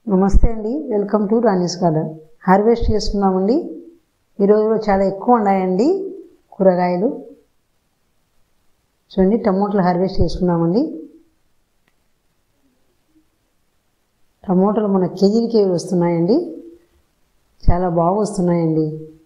నమస్తే అండి welcome to Rani's garden harvest చేసుకున్నామండి ఈరోజు చాలా ఎక్కువ ఉన్నాయండి కూరగాయలు చూడండి టమోటాలు హార్వెస్ట్ చేసుకున్నామండి టమోటాలు మన కేజీలకి వస్తున్నాయండి చాలా బాగా వస్తున్నాయండి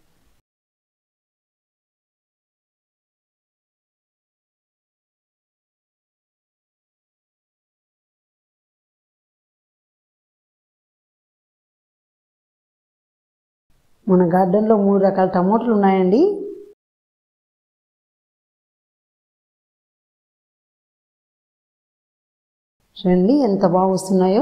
మన గార్డెన్లో మూడు రకాల టమోటాలు ఉన్నాయండి చూడండి ఎంత బాగా వస్తున్నాయో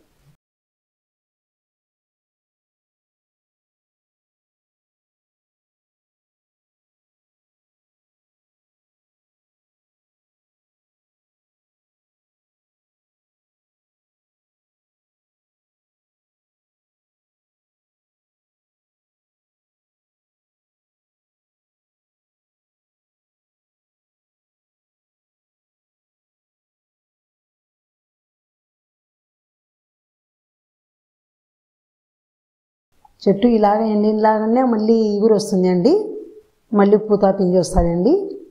చెట్టు ఇలాగ ఎండినలాగానే మళ్ళీ ఇగురు వస్తుంది అండి మళ్ళీ పూత పిండి వస్తుందండి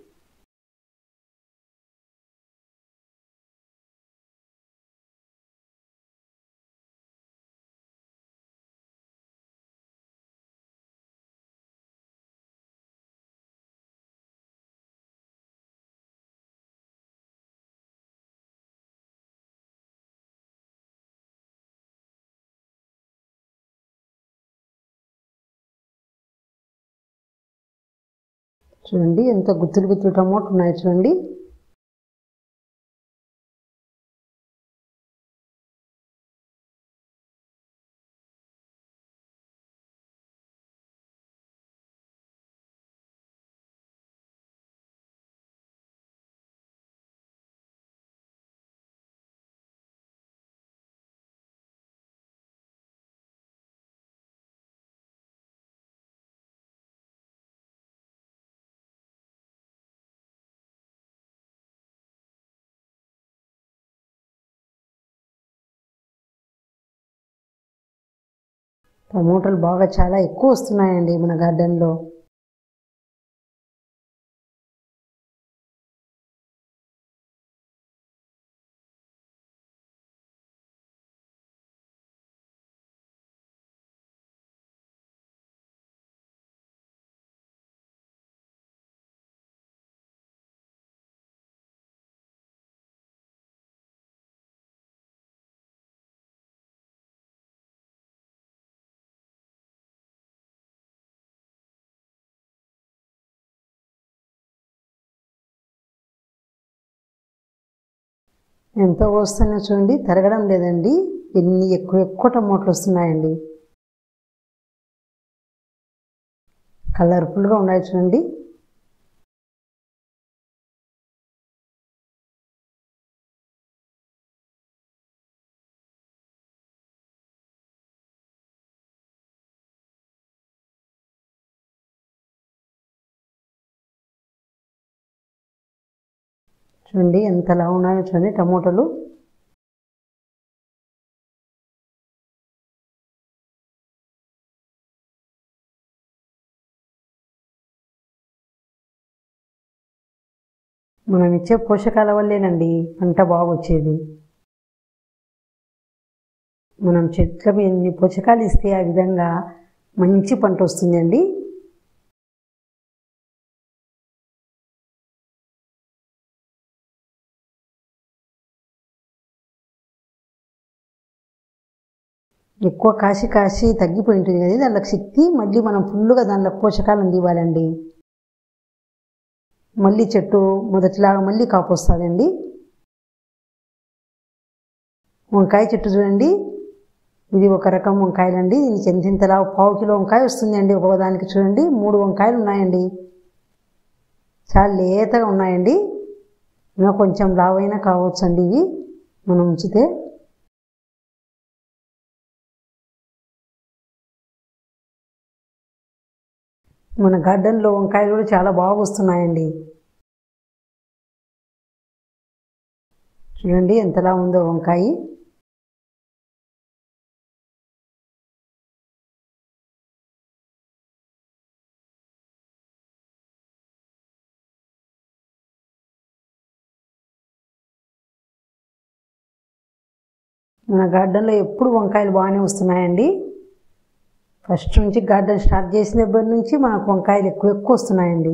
చూడండి ఎంత గుత్తులు గుత్తులు టమోటా ఉన్నాయి చూడండి టమోటాలు బాగా చాలా ఎక్కువ వస్తున్నాయండి మన గార్డెన్లో ఎంత వస్తున్నాయో చూడండి తరగడం లేదండి ఎన్ని ఎక్కువ ఎక్కువ టమోటాలు వస్తున్నాయండి కలర్ఫుల్గా ఉన్నాయి చూడండి చూడండి ఎంతలా ఉన్నాయో చూడండి టమోటాలు మనం ఇచ్చే పోషకాల వల్లేనండి పంట బాగా వచ్చేది మనం చెట్లకు ఎన్ని పోషకాలు ఇస్తే ఆ విధంగా మంచి పంట వస్తుంది అండి ఎక్కువ కాసి కాసి తగ్గిపోయి ఉంటుంది కదా దానికి శక్తి మళ్ళీ మనం ఫుల్గా దానిలో పోషకాలు అందివ్వాలండి మళ్ళీ చెట్టు మొదటిలాగా మళ్ళీ కాపు వస్తుందండి వంకాయ చెట్టు చూడండి ఇది ఒక రకం వంకాయలండి దీనికి ఎంత ఇంతలా పావు కిలో వంకాయ వస్తుందండి ఒక్కొక్క దానికి చూడండి మూడు వంకాయలు ఉన్నాయండి చాలా లేతగా ఉన్నాయండి ఇంకా కొంచెం లావైనా కావచ్చండి ఇవి మనం ఉంచితే మన గార్డెన్లో వంకాయలు కూడా చాలా బాగా వస్తున్నాయండి చూడండి ఎంతలా ఉందో వంకాయ మన గార్డెన్లో ఎప్పుడు వంకాయలు బాగానే వస్తున్నాయండి ఫస్ట్ నుంచి గార్డెన్ స్టార్ట్ చేసిన దగ్గర నుంచి మనకు వంకాయలు ఎక్కువ ఎక్కువ వస్తున్నాయండి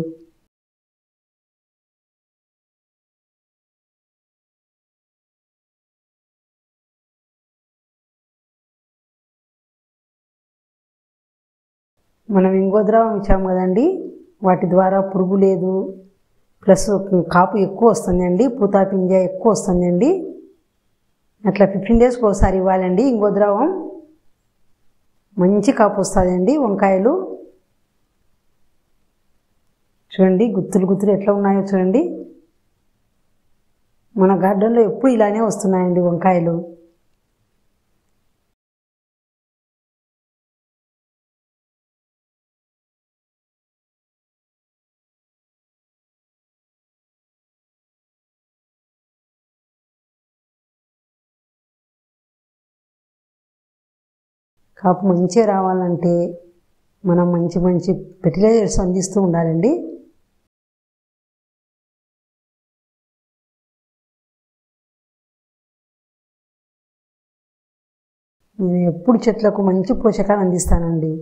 మనం ఇంకో ద్రవం ఇచ్చాము కదండి వాటి ద్వారా పురుగు లేదు ప్లస్ కాపు ఎక్కువ వస్తుందండి పూతా పింజ ఎక్కువ వస్తుందండి అట్లా ఫిఫ్టీన్ డేస్కి ఒకసారి ఇవ్వాలండి ఇంకో ద్రవం మంచి కాపు వస్తుందండి వంకాయలు చూడండి గుత్తులు గుత్తులు ఎట్లా ఉన్నాయో చూడండి మన గార్డెన్లో ఎప్పుడు ఇలానే వస్తున్నాయండి వంకాయలు కాపు మంచిగా రావాలంటే మనం మంచి మంచి ఫెర్టిలైజర్స్ అందిస్తూ ఉండాలండి నేను ఎప్పుడు చెట్లకు మంచి పోషకాలు అందిస్తానండి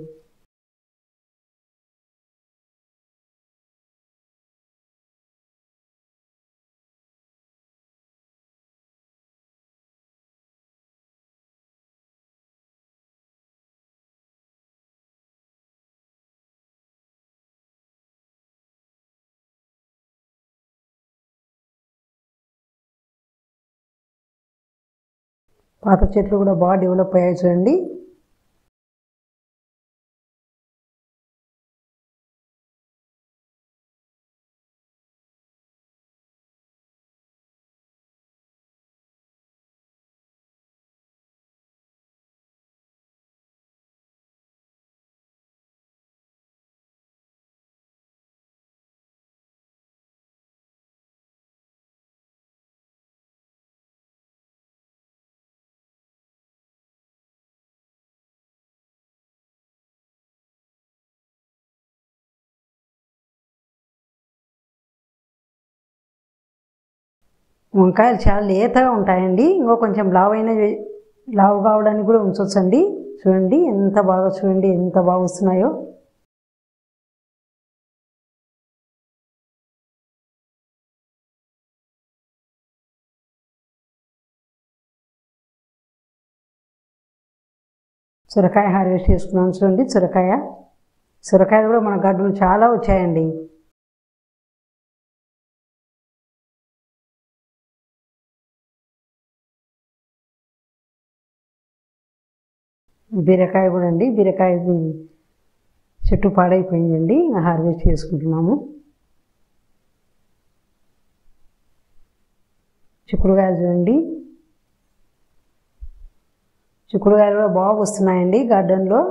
పాత చెట్లు కూడా బాగా డెవలప్ అయ్యాయి చూడండి వంకాయలు చాలా లేతగా ఉంటాయండి ఇంకో కొంచెం లావు అయిన లావు కావడానికి కూడా ఉంచవచ్చండి చూడండి ఎంత బాగా చూడండి ఎంత బాగా వస్తున్నాయో సొరకాయ హార్వెస్ట్ చేసుకున్నాం చూడండి సొరకాయ సొరకాయలు కూడా మన గడ్డలు చాలా వచ్చాయండి బీరకాయ కూడా అండి బీరకాయ చెట్టు పాడైపోయిందండి ఇంకా హార్వెస్ట్ చేసుకుంటున్నాము చిక్కుడుకాయలు చూడండి చిక్కుడుకాయలు కూడా బాగా వస్తున్నాయండి గార్డెన్లో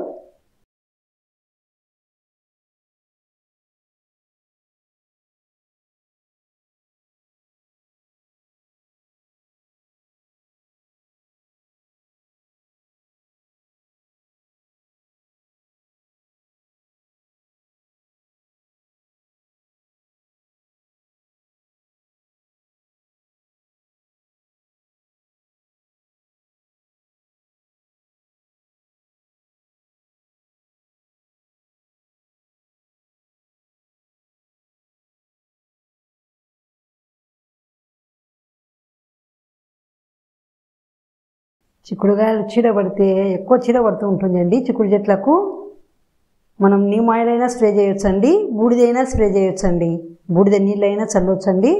చిక్కుడుకాయలు చీడ పడితే ఎక్కువ చీడ పడుతూ ఉంటుందండి చిక్కుడు చెట్లకు మనం నీమ్ ఆయిల్ అయినా స్ప్రే చేయొచ్చండి బూడిదైనా స్ప్రే చేయొచ్చండి బూడిద నీళ్ళైనా చల్లవచ్చండి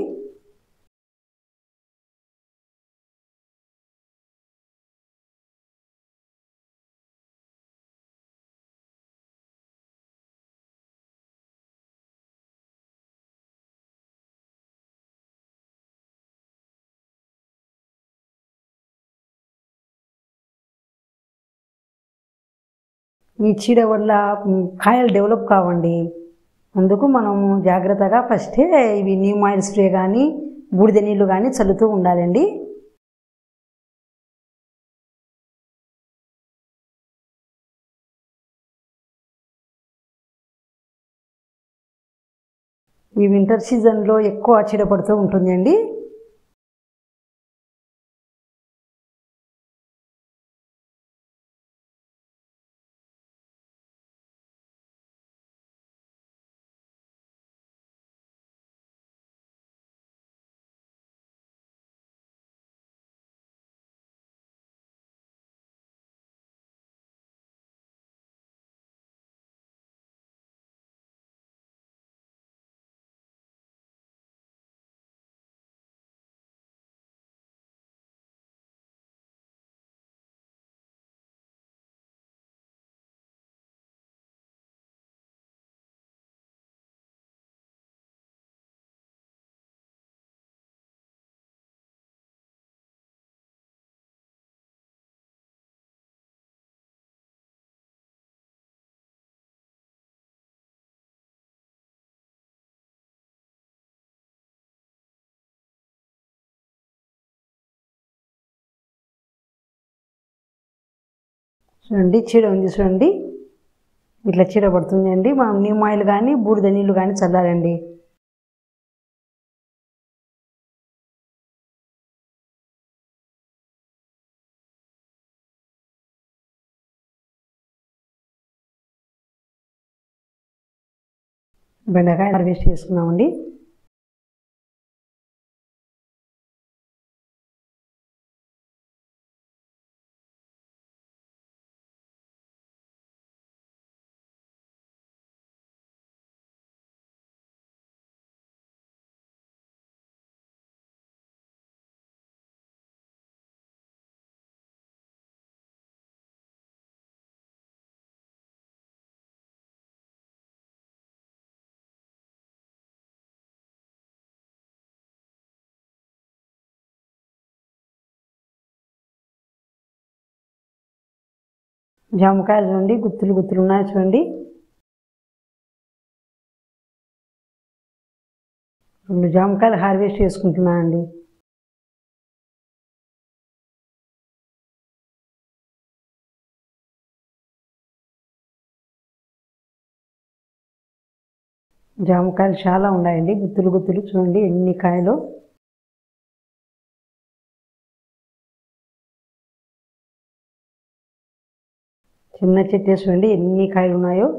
ఈ చీడ వల్ల మ్, కాయలు డెవలప్ కావండి అందుకు మనము జాగ్రత్తగా ఫస్టే ఇవి నీమ్ ఆయిల్ స్ప్రే కానీ బూడిద నీళ్ళు కానీ చల్లుతూ ఉండాలండి ఈ వింటర్ సీజన్లో ఎక్కువ చీడ పడుతూ ఉంటుందండి చూడండి చీడ ఉంది చూడండి ఇట్లా చీడ పడుతుంది అండి మనం నీమ్ ఆయిల్ కానీ బూడిద నీళ్ళు కానీ చల్లాలండి బెండకాయ హార్వెస్ట్ చేసుకున్నామండి జామకాయలు చూడండి గుత్తులు గుత్తులు ఉన్నాయి చూడండి రెండు జామకాయలు హార్వెస్ట్ చేసుకుంటున్నానండి జామకాయలు చాలా ఉన్నాయండి గుత్తులు గుత్తులు చూడండి ఎన్ని కాయలు చిన్న చెట్టు చూడండి ఎన్ని కాయలు ఉన్నాయో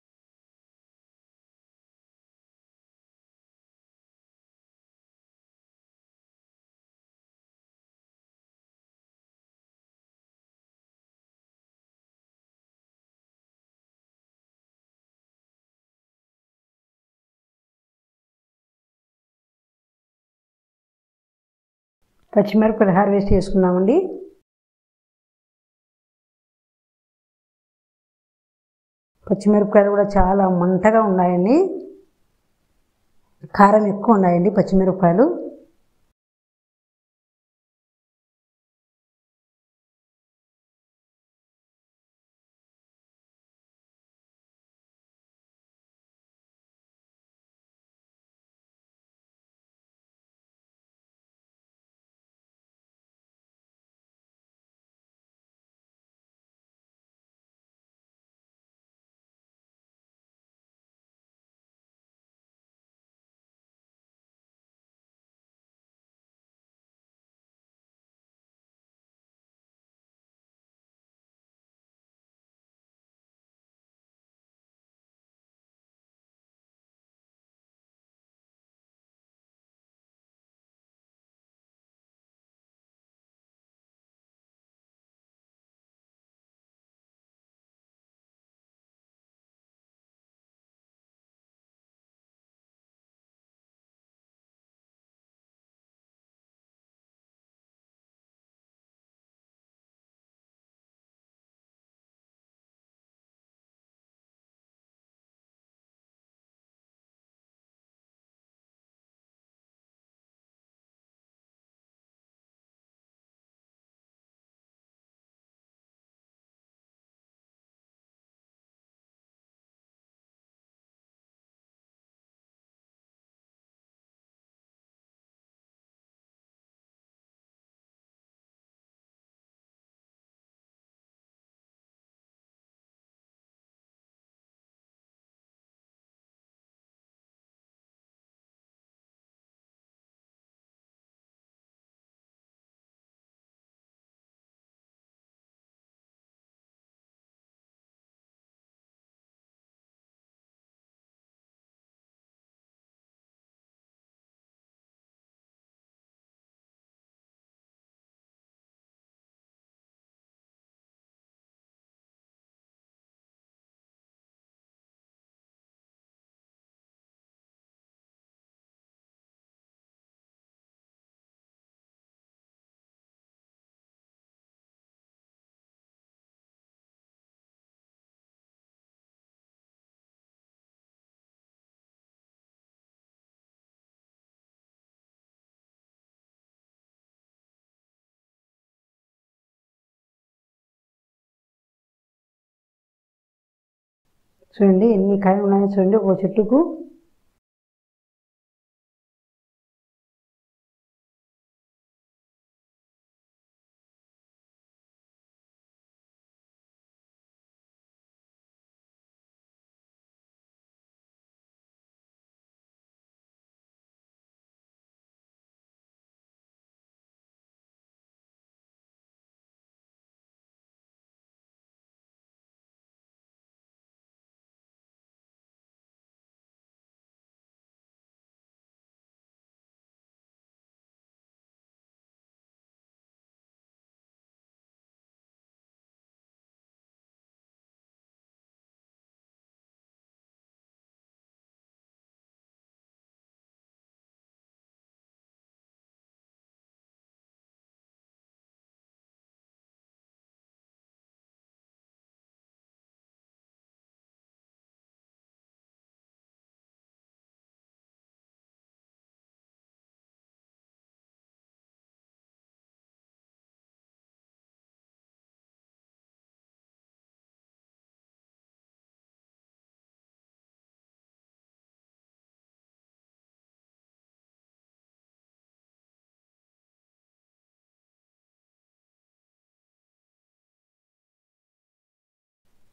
పచ్చిమిరపకాయలు హార్వెస్ట్ చేసుకున్నామండి పచ్చిమిరపకాయలు కూడా చాలా మంటగా ఉన్నాయండి కారం ఎక్కువ ఉన్నాయండి పచ్చిమిరపకాయలు చూడండి ఎన్ని కాయలు ఉన్నాయో చూడండి ఒక చెట్టుకు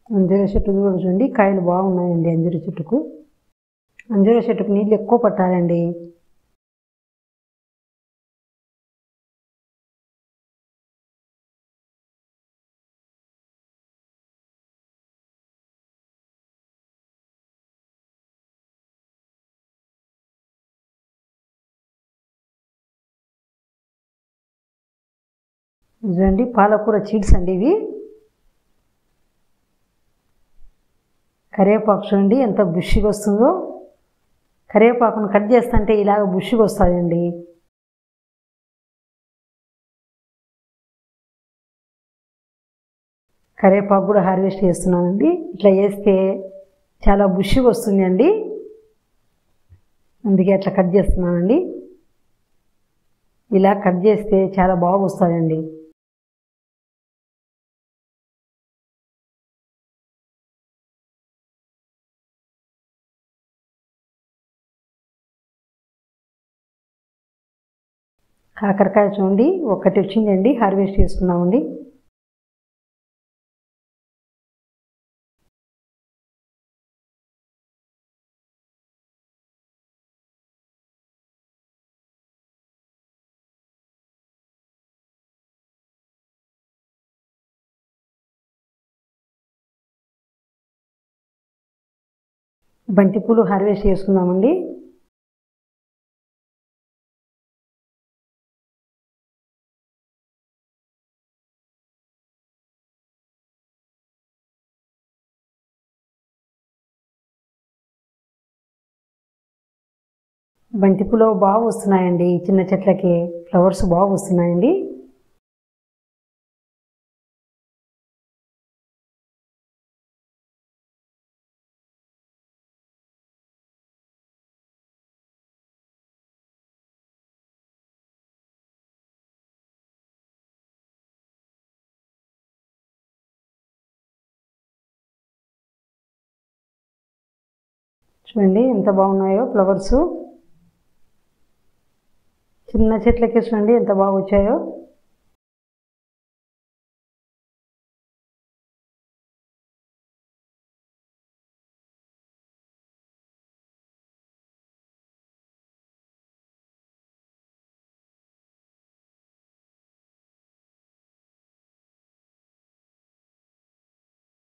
అంజూర చెట్టు కూడా చూడండి కాయలు బాగున్నాయండి అంజూర చెట్టుకు అంజూర చెట్టుకు నీళ్ళు ఎక్కువ పట్టాలండి చూడండి పాలకూర చీడ్స్ అండి ఇవి కరివేపాకు చూడండి ఎంత బుషిగా వస్తుందో కరివేపాకును కట్ చేస్తుంటే ఇలాగ బుషిగా వస్తుందండి కరివేపాకు కూడా హార్వెస్ట్ చేస్తున్నానండి ఇట్లా చేస్తే చాలా బుషిగా వస్తుంది అండి అందుకే అట్లా కట్ చేస్తున్నానండి ఇలా కట్ చేస్తే చాలా బాగా వస్తుందండి కాకరకాయ చూడండి ఒకటి వచ్చిందండి హార్వెస్ట్ చేసుకున్నామండి బంతిపూలు హార్వెస్ట్ చేసుకుందామండి బంతిపూలు బాగా వస్తున్నాయండి చిన్న చెట్లకి ఫ్లవర్స్ బాగా వస్తున్నాయండి చూడండి ఎంత బాగున్నాయో ఫ్లవర్స్ చిన్న చెట్లకి చూడండి ఎంత బాగా వచ్చాయో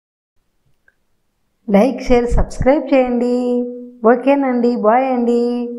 లైక్ షేర్ సబ్స్క్రైబ్ చేయండి ఓకేనండి బాయ్ అండి